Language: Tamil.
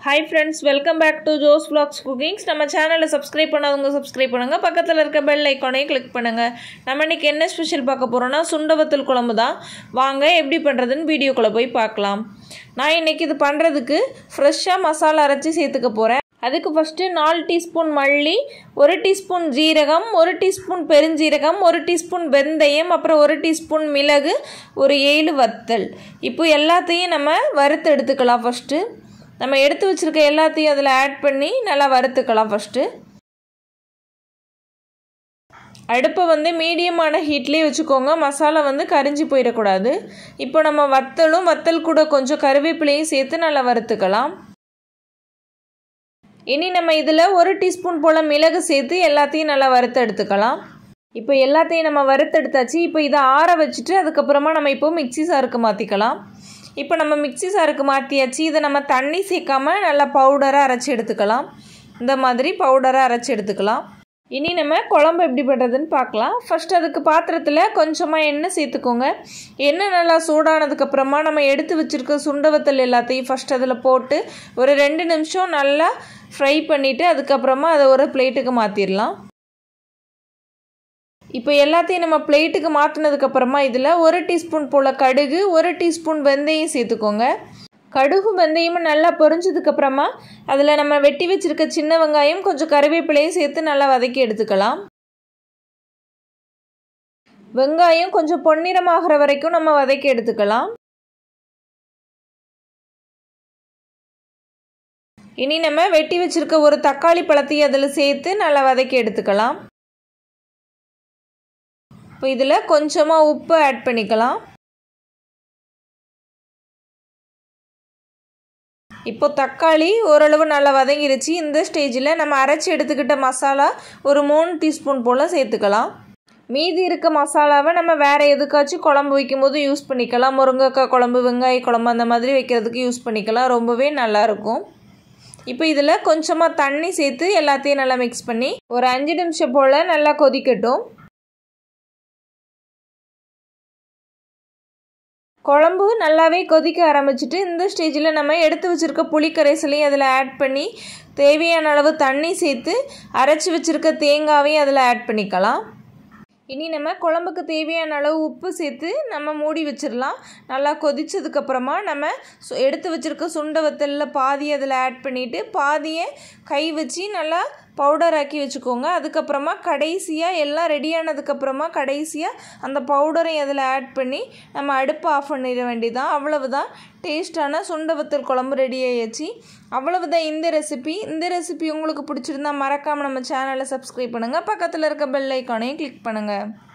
hi friends welcome back to Jo's vlogs cookings நம்ம சேனலை சப்ஸ்கிரைப் பண்ணாதவங்க சப்ஸ்கிரைப் பண்ணுங்கள் பக்கத்தில் இருக்க பெல் ஐக்கானையும் கிளிக் பண்ணுங்கள் நம்ம இன்றைக்கி என்ன ஸ்பெஷல் பார்க்க போகிறோன்னா சுண்டவத்தல் குழம்பு தான் வாங்க எப்படி பண்ணுறதுன்னு வீடியோக்குள்ளே போய் பார்க்கலாம் நான் இன்றைக்கி இது பண்ணுறதுக்கு ஃப்ரெஷ்ஷாக மசாலா அரைச்சி சேர்த்துக்க போகிறேன் அதுக்கு ஃபஸ்ட்டு நாலு டீஸ்பூன் மல்லி ஒரு டீஸ்பூன் ஜீரகம் ஒரு டீஸ்பூன் பெருஞ்சீரகம் ஒரு டீஸ்பூன் வெந்தயம் அப்புறம் ஒரு டீஸ்பூன் மிளகு ஒரு ஏழு வத்தல் இப்போ எல்லாத்தையும் நம்ம வறுத்து எடுத்துக்கலாம் ஃபஸ்ட்டு நம்ம எடுத்து வச்சுருக்க எல்லாத்தையும் அதில் ஆட் பண்ணி நல்லா வறுத்துக்கலாம் ஃபஸ்ட்டு அடுப்பை வந்து மீடியமான ஹீட்லேயே வச்சுக்கோங்க மசாலா வந்து கரிஞ்சு போயிடக்கூடாது இப்போ நம்ம வத்தலும் வத்தல் கூட கொஞ்சம் கருவேப்பிலையும் சேர்த்து நல்லா வறுத்துக்கலாம் இனி நம்ம இதில் ஒரு டீஸ்பூன் போல் மிளகு சேர்த்து எல்லாத்தையும் நல்லா வறுத்து எடுத்துக்கலாம் இப்போ எல்லாத்தையும் நம்ம வறுத்தெடுத்தாச்சு இப்போ இதை ஆற வச்சுட்டு அதுக்கப்புறமா நம்ம இப்போ மிக்சி சாருக்கு மாற்றிக்கலாம் இப்போ நம்ம மிக்சி சாருக்கு மாற்றியாச்சு இதை நம்ம தண்ணி சேர்க்காம நல்லா பவுடராக அரைச்சி எடுத்துக்கலாம் இந்த மாதிரி பவுடராக அரைச்சி எடுத்துக்கலாம் இனி நம்ம குழம்பு எப்படி பண்ணுறதுன்னு பார்க்கலாம் ஃபஸ்ட் அதுக்கு பாத்திரத்தில் கொஞ்சமாக எண்ணெய் சேர்த்துக்கோங்க எண்ணெய் நல்லா சூடானதுக்கப்புறமா நம்ம எடுத்து வச்சுருக்க சுண்டவத்தல் எல்லாத்தையும் ஃபஸ்ட் அதில் போட்டு ஒரு ரெண்டு நிமிஷம் நல்லா ஃப்ரை பண்ணிவிட்டு அதுக்கப்புறமா அதை ஒரு பிளேட்டுக்கு மாற்றிடலாம் இப்போ எல்லாத்தையும் நம்ம பிளேட்டுக்கு மாற்றினதுக்கப்புறமா இதில் ஒரு டீஸ்பூன் போல் கடுகு ஒரு டீஸ்பூன் வெந்தயம் சேர்த்துக்கோங்க கடுகு வெந்தயமும் நல்லா பொரிஞ்சதுக்கப்புறமா அதில் நம்ம வெட்டி வச்சுருக்க சின்ன வெங்காயம் கொஞ்சம் கருவேப்பிலையும் சேர்த்து நல்லா வதக்கி எடுத்துக்கலாம் வெங்காயம் கொஞ்சம் பொன்னிறமாகிற வரைக்கும் நம்ம வதக்கி எடுத்துக்கலாம் இனி நம்ம வெட்டி வச்சுருக்க ஒரு தக்காளி பழத்தையும் அதில் சேர்த்து நல்லா வதக்கி எடுத்துக்கலாம் இப்போ இதில் கொஞ்சமாக உப்பு ஆட் பண்ணிக்கலாம் இப்போ தக்காளி ஓரளவு நல்லா வதங்கிருச்சு இந்த ஸ்டேஜில் நம்ம அரைச்சி எடுத்துக்கிட்ட மசாலா ஒரு மூணு டீஸ்பூன் போல் சேர்த்துக்கலாம் மீதி இருக்க மசாலாவை நம்ம வேறு எதுக்காச்சும் குழம்பு வைக்கும்போது யூஸ் பண்ணிக்கலாம் முருங்கைக்காய் குழம்பு வெங்காய குழம்பு அந்த மாதிரி வைக்கிறதுக்கு யூஸ் பண்ணிக்கலாம் ரொம்பவே நல்லாயிருக்கும் இப்போ இதில் கொஞ்சமாக தண்ணி சேர்த்து எல்லாத்தையும் நல்லா மிக்ஸ் பண்ணி ஒரு அஞ்சு நிமிஷம் போல் நல்லா கொதிக்கட்டும் குழம்பு நல்லாவே கொதிக்க ஆரம்பிச்சிட்டு இந்த ஸ்டேஜில் நம்ம எடுத்து வச்சுருக்க புளி கரைசலையும் அதில் ஆட் பண்ணி தேவையான அளவு தண்ணி சேர்த்து அரைச்சி வச்சுருக்க தேங்காவையும் அதில் ஆட் பண்ணிக்கலாம் இனி நம்ம குழம்புக்கு தேவையான அளவு உப்பு சேர்த்து நம்ம மூடி வச்சிடலாம் நல்லா கொதிச்சதுக்கப்புறமா நம்ம எடுத்து வச்சுருக்க சுண்டை வத்தலில் பாதி அதில் ஆட் பண்ணிவிட்டு பாதியை கை வச்சு நல்லா பவுடர் ஆக்கி வச்சுக்கோங்க அதுக்கப்புறமா கடைசியாக எல்லாம் ரெடியானதுக்கப்புறமா கடைசியாக அந்த பவுடரை அதில் ஆட் பண்ணி நம்ம அடுப்பு ஆஃப் பண்ணிட வேண்டியதான் அவ்வளவுதான் டேஸ்டான சுண்டவத்தல் குழம்பு ரெடி ஆயாச்சு அவ்வளவுதான் இந்த ரெசிபி இந்த ரெசிபி உங்களுக்கு பிடிச்சிருந்தா மறக்காமல் நம்ம சேனலை சப்ஸ்கிரைப் பண்ணுங்கள் பக்கத்தில் இருக்க பெல் ஐக்கானையும் கிளிக் பண்ணுங்கள்